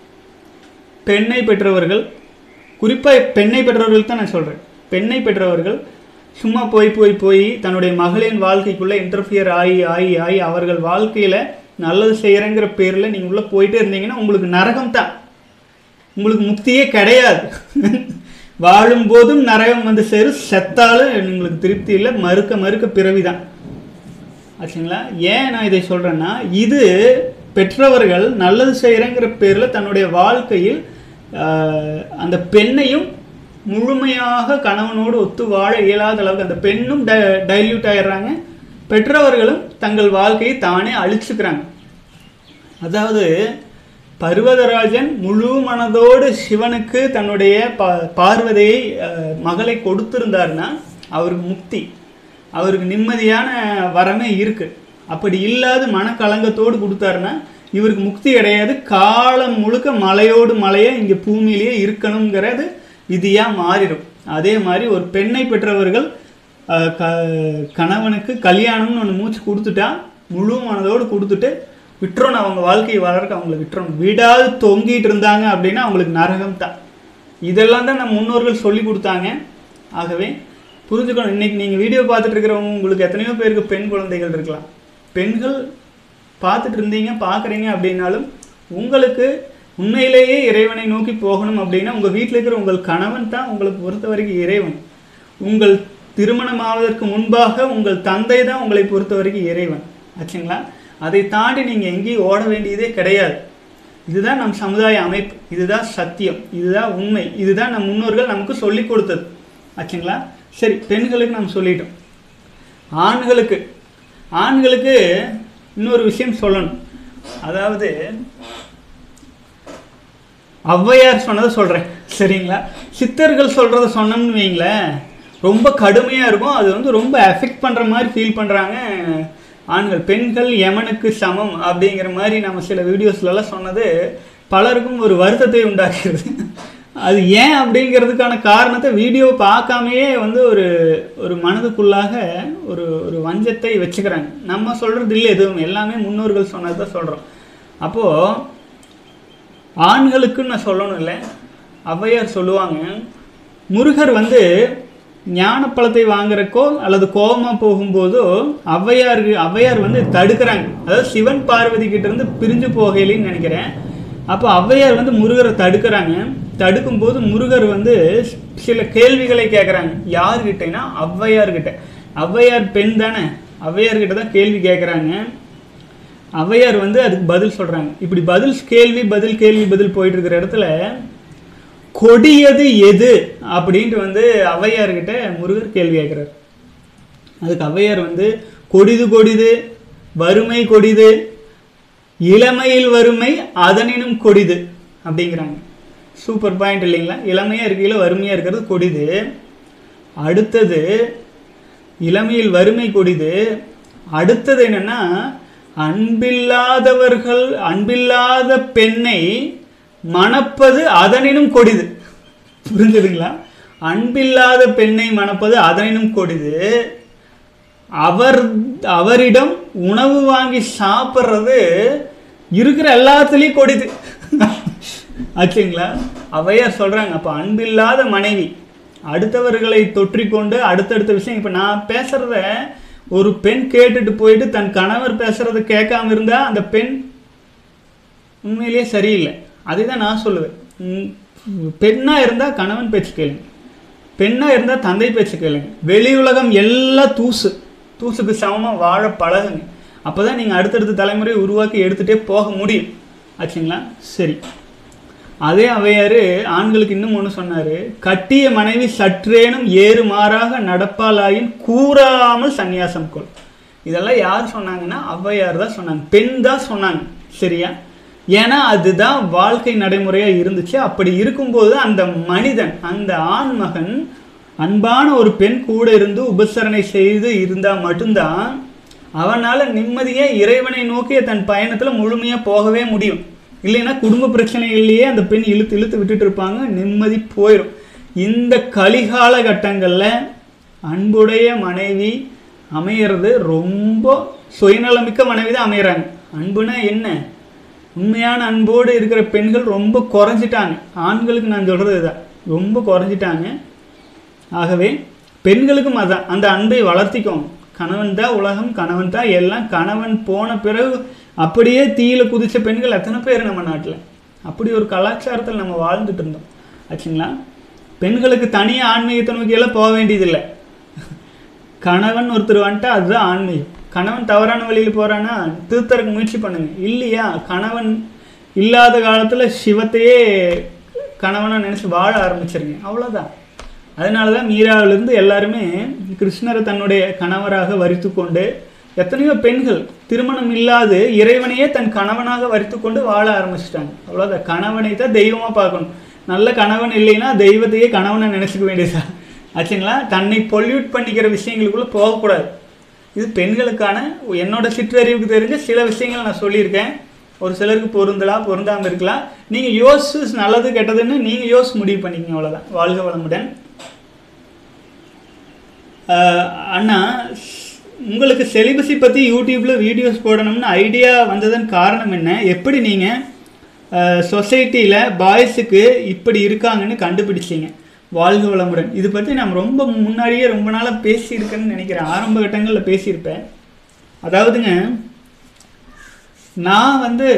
பெண்ணை பெற்றவர்கள் குறிப்பாக பெண்ணை பெற்றவர்கள் தான் நான் சொல்கிறேன் பெண்ணை பெற்றவர்கள் சும்மா போய் போய் போய் தன்னுடைய மகளின் வாழ்க்கைக்குள்ளே இன்டர்ஃபியர் ஆகி ஆகி ஆகி அவர்கள் வாழ்க்கையில் நல்லது செய்கிறேங்கிற பேரில் நீங்கள் உள்ளே போயிட்டே இருந்தீங்கன்னா உங்களுக்கு நரகம் தான் உங்களுக்கு முக்தியே கிடையாது வாழும்போதும் நரகம் வந்து சேரும் செத்தாலும் உங்களுக்கு திருப்தி இல்லை மறுக்க மறுக்க பிறவி தான் ஆச்சுங்களா ஏன் நான் இதை சொல்கிறேன்னா இது பெற்றவர்கள் நல்லது செய்கிறேங்கிற பேரில் தன்னுடைய வாழ்க்கையில் ஆஹ், அந்த பெண்ணையும் முழுமையாக கணவனோடு ஒத்து வாழ இயலாத அளவுக்கு அந்த பெண்ணும் ட டைல்யூட் ஆயிடுறாங்க பெற்றவர்களும் தங்கள் வாழ்க்கையை தானே அழிச்சுக்கிறாங்க அதாவது பர்வதராஜன் முழு மனதோடு சிவனுக்கு தன்னுடைய பா பார்வதியை அஹ், மகளை கொடுத்திருந்தாருன்னா அவருக்கு முக்தி அவருக்கு நிம்மதியான வரமே இருக்கு அப்படி இல்லாத மனக்கலங்கத்தோடு கொடுத்தாருன்னா இவருக்கு முக்தி கிடையாது காலம் முழுக்க மலையோடு மலையா இங்கே பூமியிலேயே இருக்கணுங்கிறது விதியா மாறிடும் அதே மாதிரி ஒரு பெண்ணை பெற்றவர்கள் அஹ், க கணவனுக்கு கல்யாணம்னு ஒன்று மூச்சு கொடுத்துட்டா முழு மனதோடு கொடுத்துட்டு விட்டுறணும் அவங்க வாழ்க்கையை வளர்க்க அவங்கள விட்டுறணும் விடாது தொங்கிட்டு இருந்தாங்க அப்படின்னா அவங்களுக்கு நரகம் தான் இதெல்லாம் தான் நம்ம முன்னோர்கள் சொல்லி கொடுத்தாங்க ஆகவே புரிஞ்சுக்கணும் இன்னைக்கு நீங்கள் வீடியோ பார்த்துட்டு இருக்கிறவங்க உங்களுக்கு எத்தனையோ பேருக்கு பெண் குழந்தைகள் இருக்கலாம் பெண்கள் பார்த்துட்டு இருந்தீங்க பார்க்குறீங்க அப்படின்னாலும் உங்களுக்கு உண்மையிலேயே இறைவனை நோக்கி போகணும் அப்படின்னா உங்கள் வீட்டில் இருக்கிற உங்கள் கணவன் தான் உங்களை பொறுத்த வரைக்கும் இறைவன் உங்கள் திருமணம் ஆவதற்கு முன்பாக உங்கள் தந்தை தான் உங்களை பொறுத்த வரைக்கும் இறைவன் ஆச்சுங்களா அதை தாண்டி நீங்கள் எங்கேயும் ஓட வேண்டியதே கிடையாது இதுதான் நம் சமுதாய அமைப்பு இதுதான் சத்தியம் இதுதான் உண்மை இதுதான் நம் முன்னோர்கள் நமக்கு சொல்லி கொடுத்தது ஆச்சுங்களா சரி பெண்களுக்கு நம்ம சொல்லிட்டோம் ஆண்களுக்கு ஆண்களுக்கு இன்னொரு விஷயம் சொல்லணும் அதாவது ஔவையார் சொன்னதை சொல்கிறேன் சரிங்களா சித்தர்கள் சொல்கிறத சொன்னோம்னு வைங்களேன் ரொம்ப கடுமையாக இருக்கும் அது வந்து ரொம்ப எஃபெக்ட் பண்ணுற மாதிரி ஃபீல் பண்ணுறாங்க ஆண்கள் பெண்கள் யமனுக்கு சமம் அப்படிங்கிற மாதிரி நம்ம சில வீடியோஸ்லலாம் சொன்னது பலருக்கும் ஒரு வருத்தத்தை உண்டாக்குறது அது ஏன் அப்படிங்கிறதுக்கான காரணத்தை வீடியோ பார்க்காமையே வந்து ஒரு ஒரு மனதுக்குள்ளாக ஒரு ஒரு வஞ்சத்தை வச்சுக்கிறாங்க நம்ம சொல்கிறது இல்லை எதுவும் எல்லாமே முன்னோர்கள் சொன்னது தான் சொல்கிறோம் அப்போது ஆண்களுக்குன்னு நான் சொல்லணும் இல்லை ஔவையார் சொல்லுவாங்க முருகர் வந்து ஞானப்பழத்தை வாங்குறக்கோ அல்லது கோபமாக போகும்போதோ ஔவையார் ஔவையார் வந்து தடுக்கிறாங்க அதாவது சிவன் பார்வதி கிட்ட இருந்து பிரிஞ்சு போகலைன்னு நினைக்கிறேன் அப்போ ஔவையார் வந்து முருகரை தடுக்கிறாங்க தடுக்கும்போது முருகர் வந்து சில கேள்விகளை கேட்குறாங்க யார்கிட்டனா ஔவையார்கிட்ட ஔவையார் பெண் தானே ஔவையார்கிட்ட தான் கேள்வி கேட்குறாங்க ஔவையார் வந்து அதுக்கு பதில் சொல்கிறாங்க இப்படி பதில் கேள்வி பதில் கேள்வி பதில் போயிட்டு இருக்கிற இடத்துல கொடியது எது அப்படின்ட்டு வந்து ஔவையார்கிட்ட முருகர் கேள்வி கேட்குறாரு அதுக்கு ஔவையார் வந்து கொடிது கொடிது வறுமை கொடிது இளமையில் வறுமை அதனினும் கொடிது அப்படிங்கிறாங்க சூப்பர் பாயிண்ட் இல்லைங்களா இளமையாக இருக்கையில் வறுமையாக இருக்கிறது கொடிது அடுத்தது இளமையில் வறுமை கொடிது அடுத்தது என்னன்னா அன்பில்லாதவர்கள் அன்பில்லாத பெண்ணை மணப்பது அதனினும் கொடிது புரிஞ்சுதுங்களா அன்பில்லாத பெண்ணை மணப்பது அதனினும் கொடிது அவர் அவரிடம் உணவு வாங்கி சாப்பிட்றது இருக்கிற எல்லாத்துலேயும் கொடிது ஆச்சுங்களா அவையார் சொல்கிறாங்க அப்போ அன்பில்லாத மனைவி அடுத்தவர்களை தொற்றிக்கொண்டு அடுத்தடுத்த விஷயம் இப்போ நான் பேசுகிறத ஒரு பெண் கேட்டுட்டு போயிட்டு தன் கணவர் பேசுகிறத கேட்காம இருந்தால் அந்த பெண் உண்மையிலேயே சரியில்லை அதை தான் நான் சொல்லுவேன் பெண்ணாக இருந்தால் கணவன் பேச்சு கேளுங்க பெண்ணாக இருந்தால் தந்தை பேச்சு கேளுங்க வெளி உலகம் எல்லாம் தூசு தூசுக்கு சமமாக வாழ பழகுங்க அப்போ தான் நீங்கள் அடுத்தடுத்த தலைமுறையை உருவாக்கி எடுத்துகிட்டே போக முடியும் ஆச்சுங்களா சரி அதே அவையார் ஆண்களுக்கு இன்னும் ஒன்று சொன்னார் கட்டிய மனைவி சற்றேனும் ஏறு மாறாக நடப்பாலாயின் கூறாமல் சந்நியாசம் கொள் இதெல்லாம் யார் சொன்னாங்கன்னா ஔவையார் தான் சொன்னாங்க பெண் தான் சொன்னாங்க சரியா ஏன்னா அதுதான் வாழ்க்கை நடைமுறையாக இருந்துச்சு அப்படி இருக்கும்போது அந்த மனிதன் அந்த ஆண் மகன் அன்பான ஒரு பெண் கூட இருந்து உபசரணை செய்து இருந்தால் மட்டும்தான் அவனால் நிம்மதியாக இறைவனை நோக்கிய தன் பயணத்தில் முழுமையாக போகவே முடியும் இல்லைன்னா குடும்ப பிரச்சனைகள்லேயே அந்த பெண் இழுத்து இழுத்து விட்டுட்டு இருப்பாங்க நிம்மதி போயிடும் இந்த கலிகால கட்டங்களில் அன்புடைய மனைவி அமையிறது ரொம்ப சுயநலமிக்க மனைவி தான் அமையிறாங்க அன்புனா என்ன உண்மையான அன்போடு இருக்கிற பெண்கள் ரொம்ப குறைஞ்சிட்டாங்க ஆண்களுக்கு நான் சொல்கிறது இதுதான் ரொம்ப குறைஞ்சிட்டாங்க ஆகவே பெண்களுக்கும் அதான் அந்த அன்பை வளர்த்திக்கோங்க கணவன் தான் உலகம் கணவன் தான் எல்லாம் கணவன் போன பிறகு அப்படியே தீயில குதிச்ச பெண்கள் எத்தனை பேர் நம்ம நாட்டில் அப்படி ஒரு கலாச்சாரத்தில் நம்ம வாழ்ந்துட்டு இருந்தோம் ஆச்சுங்களா பெண்களுக்கு தனியாக ஆன்மீகத்தை நோக்கியெல்லாம் போக வேண்டியதில்லை கணவன் ஒருத்தர் வந்துட்டா அதுதான் ஆன்மீகம் கணவன் தவறான வழியில் போகிறான்னா திருத்தறக்கு முயற்சி பண்ணுங்க இல்லையா கணவன் இல்லாத காலத்தில் சிவத்தையே கணவனாக நினச்சி வாழ ஆரம்பிச்சிருங்க அவ்வளோதான் அதனால தான் மீராவிலிருந்து எல்லாருமே கிருஷ்ணரை தன்னுடைய கணவராக வரித்து கொண்டு எத்தனையோ பெண்கள் திருமணம் இல்லாது இறைவனையே தன் கணவனாக வரித்து கொண்டு வாழ ஆரம்பிச்சிட்டாங்க அவ்வளோதான் கணவனை தான் தெய்வமாக பார்க்கணும் நல்ல கணவன் இல்லைன்னா தெய்வத்தையே கணவனை நினச்சிக்க வேண்டியதா ஆச்சுங்களா தன்னை பொல்யூட் பண்ணிக்கிற விஷயங்களுக்குள்ளே போகக்கூடாது இது பெண்களுக்கான என்னோட சிற்றறிவுக்கு தெரிஞ்ச சில விஷயங்கள் நான் சொல்லியிருக்கேன் ஒரு சிலருக்கு பொருந்தலாம் பொருந்தாமல் இருக்கலாம் நீங்கள் யோசிச்சு நல்லது கெட்டதுன்னு நீங்கள் யோசிச்சு முடிவு பண்ணிக்கங்க அவ்வளோதான் வாழ்க வளமுடன் ஆஹ் அண்ணா உங்களுக்கு செலிபஸை பற்றி யூடியூப்பில் வீடியோஸ் போடணும்னு ஐடியா வந்ததன் காரணம் என்ன எப்படி நீங்கள் சொசைட்டியில் பாய்ஸுக்கு இப்படி இருக்காங்கன்னு கண்டுபிடிச்சீங்க வாழ்க வளமுடன் இது பற்றி நான் ரொம்ப முன்னாடியே ரொம்ப நாளாக பேசியிருக்கேன்னு நினைக்கிறேன் ஆரம்ப கட்டங்களில் பேசியிருப்பேன் அதாவதுங்க நான் வந்து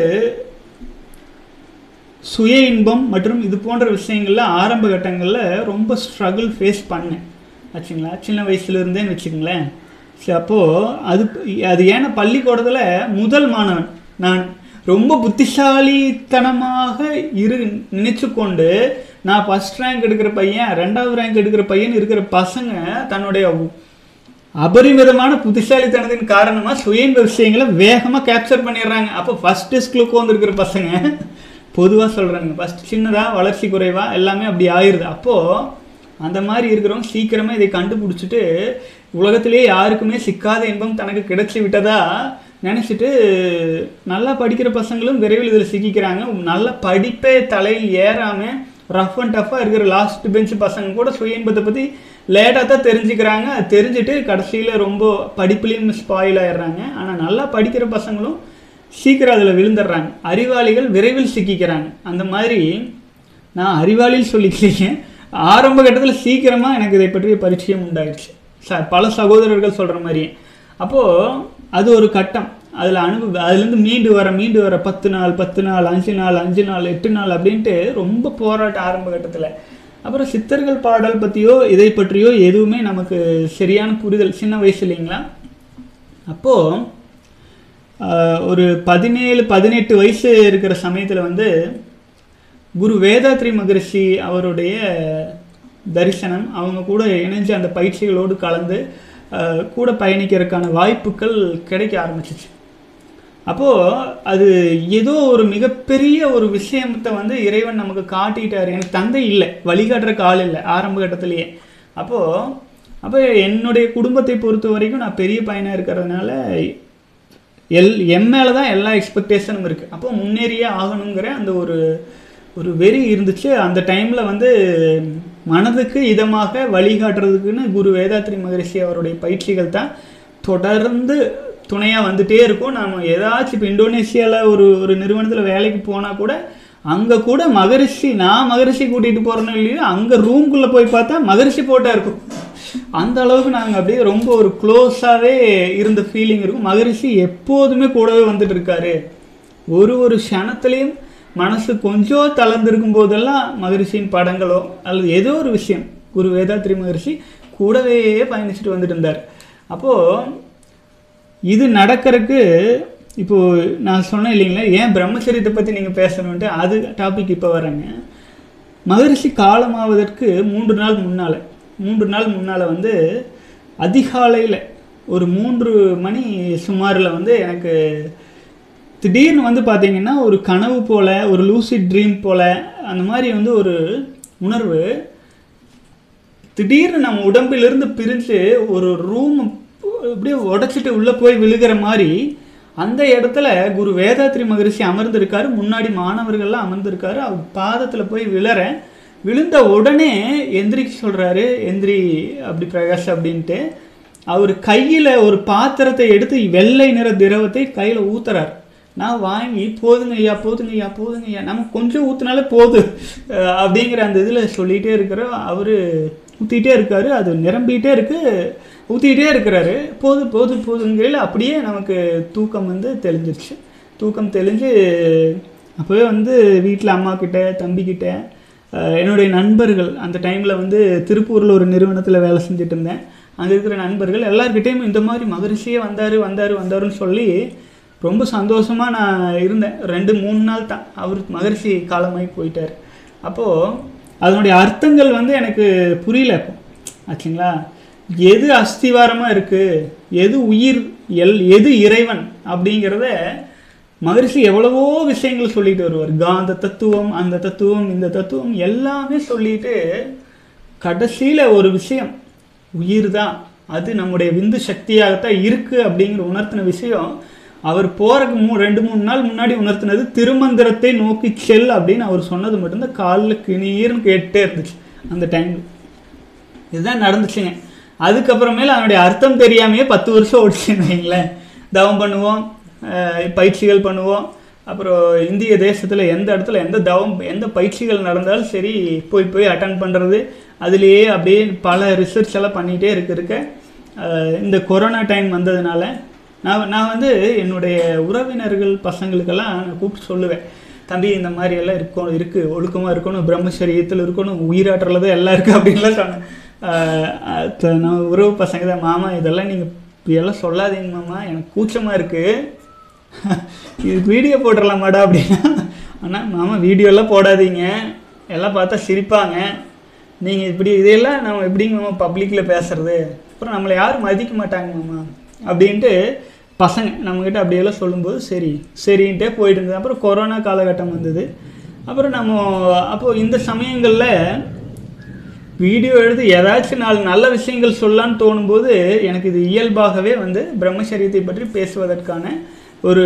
சுய இன்பம் மற்றும் இது போன்ற விஷயங்கள்ல ஆரம்ப கட்டங்களில் ரொம்ப ஸ்ட்ரகிள் ஃபேஸ் பண்ணேன் ஆச்சுங்களா சின்ன வயசுலேருந்தேன்னு வச்சுக்கோங்களேன் சரி அப்போது அது அது ஏன்னா பள்ளிக்கூடத்தில் முதல் மாணவன் நான் ரொம்ப புத்திசாலித்தனமாக இரு நினைச்சு கொண்டு நான் ஃபஸ்ட் ரேங்க் எடுக்கிற பையன் ரெண்டாவது ரேங்க் எடுக்கிற பையன் இருக்கிற பசங்க தன்னுடைய அபரிமிதமான புத்திசாலித்தனத்தின் காரணமாக சுயன்ப விஷயங்களை வேகமாக கேப்சர் பண்ணிடுறாங்க அப்போ ஃபஸ்ட் டெஸ்கில் உட்காந்துருக்கிற பசங்க பொதுவாக சொல்கிறாங்க ஃபஸ்ட் சின்னதாக வளர்ச்சி குறைவா எல்லாமே அப்படி ஆயிடுது அப்போது அந்த மாதிரி இருக்கிறவங்க சீக்கிரமே இதை கண்டுபிடிச்சிட்டு உலகத்திலே யாருக்குமே சிக்காத இன்பம் தனக்கு கிடைச்சி விட்டதா நினச்சிட்டு நல்லா படிக்கிற பசங்களும் விரைவில் இதில் சிக்கிக்கிறாங்க நல்ல படிப்பே தலையில் ஏறாமல் ரஃப் அண்ட் டஃப்பாக இருக்கிற லாஸ்ட் பெஞ்ச் பசங்க கூட சுய இன்பத்தை பற்றி லேட்டாக தான் தெரிஞ்சுக்கிறாங்க அது தெரிஞ்சுட்டு கடைசியில் ரொம்ப படிப்புலேயும் ஸ்பாயில் ஆயிடுறாங்க ஆனால் நல்லா படிக்கிற பசங்களும் சீக்கிரம் அதில் விழுந்துடுறாங்க அறிவாளிகள் விரைவில் சிக்கிக்கிறாங்க அந்த மாதிரி நான் அறிவாளின்னு சொல்லிக்கலீங்க ஆரம்ப கட்டத்தில் சீக்கிரமாக எனக்கு இதை பற்றிய பரிச்சயம் உண்டாயிடுச்சு ச பல சகோதரர்கள் சொல்கிற மாதிரியே அப்போது அது ஒரு கட்டம் அதில் அனுபவ அதுலேருந்து மீண்டு வர மீண்டு வர பத்து நாள் பத்து நாள் அஞ்சு நாள் அஞ்சு நாள் எட்டு நாள் அப்படின்ட்டு ரொம்ப போராட்டம் ஆரம்ப கட்டத்தில் அப்புறம் சித்தர்கள் பாடல் பற்றியோ இதை பற்றியோ எதுவுமே நமக்கு சரியான புரிதல் சின்ன வயசு இல்லைங்களா அப்போது ஒரு பதினேழு பதினெட்டு வயசு இருக்கிற சமயத்தில் வந்து குரு வேதாத்ரி மகரிஷி அவருடைய தரிசனம் அவங்க கூட இணைஞ்சு அந்த பயிற்சிகளோடு கலந்து அஹ், கூட பயணிக்கிறதுக்கான வாய்ப்புகள் கிடைக்க ஆரம்பிச்சிச்சு அப்போது அது ஏதோ ஒரு மிகப்பெரிய ஒரு விஷயத்தை வந்து இறைவன் நமக்கு காட்டிட்டார் எனக்கு தந்தை இல்லை வழிகாட்டுறக்கு ஆள் இல்லை ஆரம்ப கட்டத்திலேயே அப்போது அப்போ என்னுடைய குடும்பத்தை பொறுத்த வரைக்கும் நான் பெரிய பையனாக இருக்கிறதுனால எல் என் மேலே தான் எல்லா எக்ஸ்பெக்டேஷனும் இருக்குது அப்போ முன்னேறியே ஆகணுங்கிற அந்த ஒரு ஒரு வெறி இருந்துச்சு அந்த டைமில் வந்து மனதுக்கு இதமாக வழிகாட்டுறதுக்குன்னு குரு வேதாத்ரி மகரிஷி அவருடைய பயிற்சிகள் தான் தொடர்ந்து துணையாக வந்துட்டே இருக்கும் நம்ம ஏதாச்சும் இப்போ இந்தோனேஷியாவில் ஒரு ஒரு நிறுவனத்தில் வேலைக்கு போனால் கூட அங்கே கூட மகரிஷி நான் மகரிஷி கூட்டிகிட்டு போகிறேன்னு இல்லையோ அங்கே ரூம்குள்ளே போய் பார்த்தா மகரிஷி போட்டா இருக்கும் அந்த அளவுக்கு நாங்கள் அப்படியே ரொம்ப ஒரு க்ளோஸாகவே இருந்த ஃபீலிங் இருக்கும் மகரிஷி எப்போதுமே கூடவே வந்துட்டு இருக்காரு ஒரு ஒரு க்ஷணத்துலேயும் மனசு கொஞ்சம் தளர்ந்திருக்கும் போதெல்லாம் மகரிஷியின் படங்களோ அல்லது ஏதோ ஒரு விஷயம் குரு வேதாத்ரி மகரிஷி கூடவே பயணிச்சுட்டு வந்துட்டு இருந்தார் அப்போது இது நடக்கிறதுக்கு இப்போது நான் சொன்னேன் இல்லைங்களா ஏன் பிரம்மச்சரியத்தை பற்றி நீங்கள் பேசணுன்ட்டு அது டாபிக் இப்போ வரேங்க மகரிஷி காலமாவதற்கு மூன்று நாள் முன்னால் மூன்று நாள் முன்னால் வந்து அதிகாலையில் ஒரு மூன்று மணி சுமாரில் வந்து எனக்கு திடீர்னு வந்து பார்த்தீங்கன்னா ஒரு கனவு போல் ஒரு லூசிட் ட்ரீம் போல் அந்த மாதிரி வந்து ஒரு உணர்வு திடீர்னு நம்ம உடம்பிலிருந்து பிரிஞ்சு ஒரு ரூம் அப்படியே உடைச்சிட்டு உள்ளே போய் விழுகிற மாதிரி அந்த இடத்துல குரு வேதாத்ரி மகரிஷி அமர்ந்திருக்காரு முன்னாடி மாணவர்கள்லாம் அமர்ந்திருக்காரு அவர் பாதத்தில் போய் விழற விழுந்த உடனே எந்திரிக்க சொல்கிறாரு எந்திரி அப்படி பிரகாஷ் அப்படின்ட்டு அவர் கையில் ஒரு பாத்திரத்தை எடுத்து வெள்ளை நிற திரவத்தை கையில் ஊத்துறாரு நான் வாங்கி போதுங்க ஐயா போதுங்க ஐயா போதுங்க ஐயா நம்ம கொஞ்சம் ஊற்றுனாலே போதும் அஹ் அப்படிங்கிற அந்த இதில் சொல்லிகிட்டே இருக்கிற அவர் ஊற்றிக்கிட்டே இருக்காரு அது நிரம்பிக்கிட்டே இருக்கு ஊற்றிக்கிட்டே இருக்கிறாரு போது போது போதுங்கையில் அப்படியே நமக்கு தூக்கம் வந்து தெளிஞ்சிருச்சு தூக்கம் தெளிஞ்சு அப்போவே வந்து வீட்டில் அம்மா கிட்ட தம்பிக்கிட்ட அஹ் என்னுடைய நண்பர்கள் அந்த டைமில் வந்து திருப்பூரில் ஒரு நிறுவனத்தில் வேலை செஞ்சுட்டு இருந்தேன் அங்கே இருக்கிற நண்பர்கள் எல்லார்கிட்டேயும் இந்த மாதிரி மகரிஷியே வந்தார் வந்தார் வந்தாருன்னு சொல்லி ரொம்ப சந்தோஷமாக நான் இருந்தேன் ரெண்டு மூணு நாள் தான் அவர் மகரிஷி காலமாகி போயிட்டார் அப்போது அதனுடைய அர்த்தங்கள் வந்து எனக்கு புரியல இப்போ ஆச்சுங்களா எது அஸ்திவாரமாக இருக்குது எது உயிர் எல் எது இறைவன் அப்படிங்கிறத மகரிஷி எவ்வளவோ விஷயங்கள் சொல்லிட்டு வருவார் காந்த தத்துவம் அந்த தத்துவம் இந்த தத்துவம் எல்லாமே சொல்லிட்டு கடைசியில் ஒரு விஷயம் உயிர் தான் அது நம்முடைய விந்து சக்தியாகத்தான் இருக்குது அப்படிங்கிற உணர்த்தின விஷயம் அவர் போறதுக்கு மூ ரெண்டு மூணு நாள் முன்னாடி உணர்த்தினது திருமந்திரத்தை நோக்கி செல் அப்படின்னு அவர் சொன்னது மட்டும்தான் காலில் கிணீர்னு கேட்டே இருந்துச்சு அந்த டைமில் இதுதான் நடந்துச்சுங்க அதுக்கப்புறமேல அதனுடைய அர்த்தம் தெரியாமையே பத்து வருஷம் ஓடிச்சுன்னு வைங்களேன் தவம் பண்ணுவோம் அஹ் பயிற்சிகள் பண்ணுவோம் அப்புறம் இந்திய தேசத்தில் எந்த இடத்துல எந்த தவம் எந்த பயிற்சிகள் நடந்தாலும் சரி போய் போய் அட்டன் பண்ணுறது அதுலேயே அப்படியே பல ரிசர்ச் எல்லாம் பண்ணிகிட்டே இருக்க இருக்க அஹ் இந்த கொரோனா டைம் வந்ததுனால நான் நான் வந்து என்னுடைய உறவினர்கள் பசங்களுக்கெல்லாம் நான் கூப்பிட்டு சொல்லுவேன் தம்பி இந்த மாதிரி எல்லாம் இருக்கும் இருக்குது ஒழுக்கமாக இருக்கணும் பிரம்மச்சரியத்தில் இருக்கணும் உயிராற்றல தான் எல்லாம் இருக்குது அப்படின்லாம் சொன்னேன் ஆஹ் அது நான் உறவு பசங்க தான் மாமா இதெல்லாம் நீங்கள் இப்படியெல்லாம் சொல்லாதீங்க மாமா எனக்கு கூச்சமாக இருக்குது இது வீடியோ போட்டுடலாமாடா அப்படின்னா ஆனால் மாமா வீடியோலாம் போடாதீங்க எல்லாம் பார்த்தா சிரிப்பாங்க நீங்கள் இப்படி இதையெல்லாம் நம்ம எப்படிங்க மாமா பப்ளிக்கில் பேசுறது அப்புறம் நம்மளை யாரும் மதிக்க மாட்டாங்க மாமா அப்படின்ட்டு பசங்க நம்மக்கிட்ட அப்படியெல்லாம் சொல்லும்போது சரி சரின்ட்டே போயிட்டு இருந்தது அப்புறம் கொரோனா காலகட்டம் வந்தது அப்புறம் நம்ம அப்போ இந்த சமயங்களில் வீடியோ எழுதி ஏதாச்சும் நாலு நல்ல விஷயங்கள் சொல்லலான்னு தோணும்போது எனக்கு இது இயல்பாகவே வந்து பிரம்மச்சரியத்தை பற்றி பேசுவதற்கான ஒரு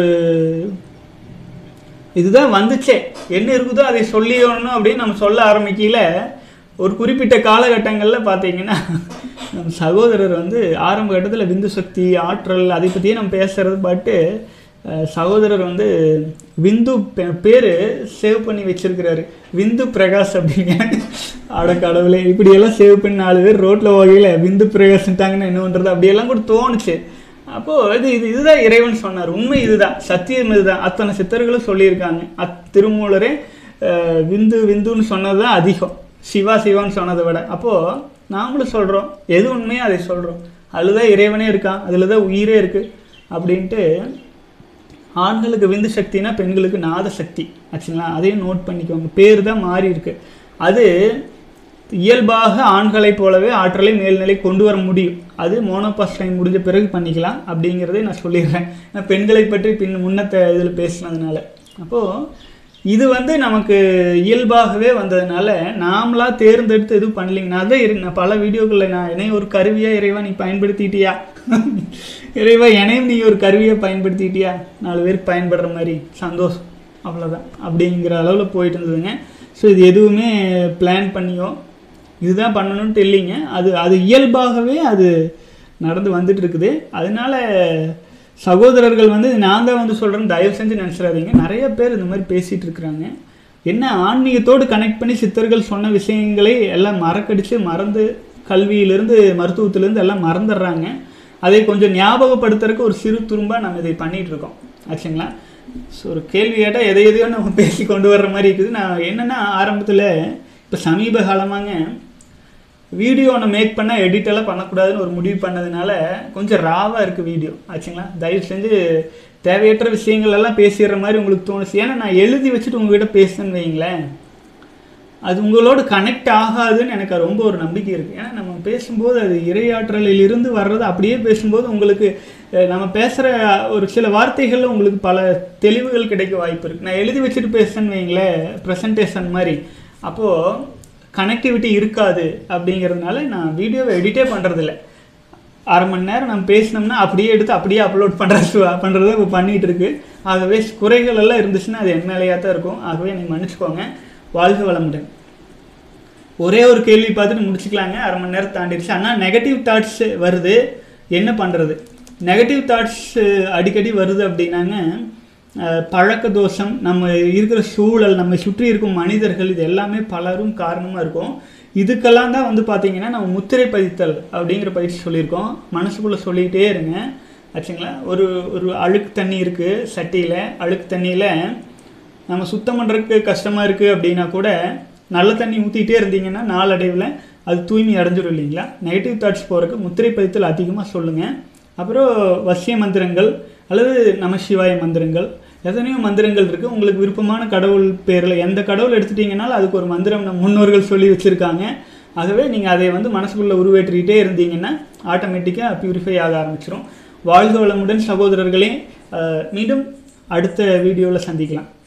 இதுதான் வந்துச்சே என்ன இருக்குதோ அதை சொல்லிடணும் அப்படின்னு நம்ம சொல்ல ஆரம்பிக்கல ஒரு குறிப்பிட்ட காலகட்டங்களில் பார்த்தீங்கன்னா நம்ம சகோதரர் வந்து ஆரம்ப கட்டத்தில் விந்து சக்தி ஆற்றல் அதை பற்றியே நம்ம பேசுறது பாட்டு அஹ், சகோதரர் வந்து விந்து பே- பேரு சேவ் பண்ணி வச்சிருக்கிறாரு விந்து பிரகாஷ் அப்படிங்க அட கடவுளே இப்படியெல்லாம் சேவ் பண்ணி நாலு பேர் ரோட்டில் வகையில் விந்து பிரகாஷ்ட்டாங்கன்னு என்ன பண்ணுறது அப்படியெல்லாம் கூட தோணுச்சு அப்போது இது இது இதுதான் இறைவன் சொன்னார் உண்மை இதுதான் சத்தியம் இதுதான் அத்தனை சித்தர்களும் சொல்லியிருக்காங்க அத் திருமூலரே அஹ், விந்து விந்துன்னு சொன்னது தான் அதிகம் சிவா சிவான்னு சொன்னதை விட அப்போது நாமளும் சொல்கிறோம் எது உண்மையோ அதை சொல்கிறோம் அதில் தான் இறைவனே இருக்கான் அதில் தான் உயிரே இருக்குது அப்படின்ட்டு ஆண்களுக்கு விந்து சக்தினா பெண்களுக்கு நாத சக்தி ஆச்சுங்களா அதையும் நோட் பண்ணிக்கோங்க பேர் தான் மாறி இருக்கு அது இயல்பாக ஆண்களைப் போலவே ஆற்றலை மேல்நிலை கொண்டு வர முடியும் அது மோனோபாஸ் டைம் முடிஞ்ச பிறகு பண்ணிக்கலாம் அப்படிங்கிறதை நான் சொல்லிடுறேன் நான் பெண்களை பற்றி பின் முன்னத்த இதில் பேசினதுனால அப்போது இது வந்து நமக்கு இயல்பாகவே வந்ததுனால நாமளா தேர்ந்தெடுத்து எதுவும் பண்ணலைங்க நான் தான் இரு நான் பல வீடியோக்களில் நான் என்னை ஒரு கருவியாக இறைவா நீ பயன்படுத்திட்டியா இறைவா என்னையும் நீ ஒரு கருவியை பயன்படுத்திட்டியா நாலு பேருக்கு பயன்படுற மாதிரி சந்தோஷம் அவ்வளோதான் அப்படிங்கிற அளவில் போயிட்டு இருந்ததுங்க ஸோ இது எதுவுமே பிளான் பண்ணியோ இதுதான் பண்ணணும்ட்டு இல்லைங்க அது அது இயல்பாகவே அது நடந்து வந்துட்டு இருக்குது அதனால சகோதரர்கள் வந்து நான் தான் வந்து சொல்கிறேன் தயவு செஞ்சு நினச்சிடாதீங்க நிறைய பேர் இந்த மாதிரி பேசிகிட்டு இருக்கிறாங்க என்ன ஆன்மீகத்தோடு கனெக்ட் பண்ணி சித்தர்கள் சொன்ன விஷயங்களை எல்லாம் மறக்கடிச்சு மறந்து கல்வியிலிருந்து மருத்துவத்திலேருந்து எல்லாம் மறந்துடுறாங்க அதை கொஞ்சம் ஞாபகப்படுத்துறதுக்கு ஒரு சிறு துரும்பாக நம்ம இதை பண்ணிகிட்டு இருக்கோம் ஆச்சுங்களா ஸோ ஒரு கேள்வி கேட்டால் எதை எதையோ நம்ம பேசி கொண்டு வர்ற மாதிரி இருக்குது நான் என்னென்னா ஆரம்பத்தில் இப்போ சமீப காலமாங்க வீடியோ ஒன்று மேக் பண்ணால் எடிட்டெல்லாம் பண்ணக்கூடாதுன்னு ஒரு முடிவு பண்ணதுனால கொஞ்சம் ராவாக இருக்குது வீடியோ ஆச்சுங்களா தயவு செஞ்சு தேவையற்ற விஷயங்கள் எல்லாம் பேசிடுற மாதிரி உங்களுக்கு தோணுச்சு ஏன்னா நான் எழுதி வச்சுட்டு உங்ககிட்ட பேசுனேன்னு வைங்களேன் அது உங்களோட கனெக்ட் ஆகாதுன்னு எனக்கு ரொம்ப ஒரு நம்பிக்கை இருக்குது ஏன்னா நம்ம பேசும்போது அது இரையாற்றலில் இருந்து வர்றது அப்படியே பேசும்போது உங்களுக்கு அஹ், நம்ம பேசுகிற ஒரு சில வார்த்தைகளில் உங்களுக்கு பல தெளிவுகள் கிடைக்க வாய்ப்பு இருக்குது நான் எழுதி வச்சுட்டு பேசுனேன்னு வைங்களேன் ப்ரெசன்டேஷன் மாதிரி அப்போது கனெக்டிவிட்டி இருக்காது அப்படிங்கிறதுனால நான் வீடியோவை எடிட்டே பண்ணுறதில்ல அரை மணி நேரம் நம்ம பேசினோம்னா அப்படியே எடுத்து அப்படியே அப்லோட் பண்ணுறது பண்ணுறத இப்போ பண்ணிகிட்டு இருக்கு ஆகவே குறைகள் எல்லாம் இருந்துச்சுன்னா அது என் மேலேயே தான் இருக்கும் ஆகவே நீங்கள் மன்னிச்சுக்கோங்க வாழ்க வளமுடன் ஒரே ஒரு கேள்வி பார்த்துட்டு முடிச்சுக்கலாங்க அரை மணி நேரம் தாண்டிடுச்சு ஆனால் நெகட்டிவ் தாட்ஸ் வருது என்ன பண்ணுறது நெகட்டிவ் தாட்ஸ் அடிக்கடி வருது அப்படின்னாங்க அஹ், பழக்க தோஷம் நம்ம இருக்கிற சூழல் நம்ம சுற்றி இருக்கும் மனிதர்கள் இது எல்லாமே பலரும் காரணமாக இருக்கும் இதுக்கெல்லாம் தான் வந்து பார்த்தீங்கன்னா நம்ம முத்திரை பதித்தல் அப்படிங்கிற பயிற்சி சொல்லியிருக்கோம் மனசுக்குள்ளே சொல்லிக்கிட்டே இருங்க ஆச்சுங்களா ஒரு ஒரு அழுக்கு தண்ணி இருக்குது சட்டியில் அழுக்கு தண்ணியில் நம்ம சுத்தம் பண்ணுறதுக்கு கஷ்டமாக இருக்குது அப்படின்னா கூட நல்ல தண்ணி ஊற்றிக்கிட்டே இருந்தீங்கன்னா நாளடைவில் அது தூய்மை அடைஞ்சிடும் இல்லைங்களா நெகட்டிவ் தாட்ஸ் போகிறதுக்கு முத்திரை பதித்தல் அதிகமாக சொல்லுங்கள் அப்புறம் வசிய மந்திரங்கள் அல்லது நமசிவாய மந்திரங்கள் எத்தனையோ மந்திரங்கள் இருக்குது உங்களுக்கு விருப்பமான கடவுள் பேரில் எந்த கடவுள் எடுத்துட்டீங்கனாலும் அதுக்கு ஒரு மந்திரம் நம்ம முன்னோர்கள் சொல்லி வச்சுருக்காங்க ஆகவே நீங்கள் அதை வந்து மனசுக்குள்ளே உருவேற்றிக்கிட்டே இருந்தீங்கன்னா ஆட்டோமேட்டிக்காக பியூரிஃபை ஆக ஆரம்பிச்சிடும் வாழ்க வளமுடன் சகோதரர்களே அஹ், மீண்டும் அடுத்த வீடியோவில் சந்திக்கலாம்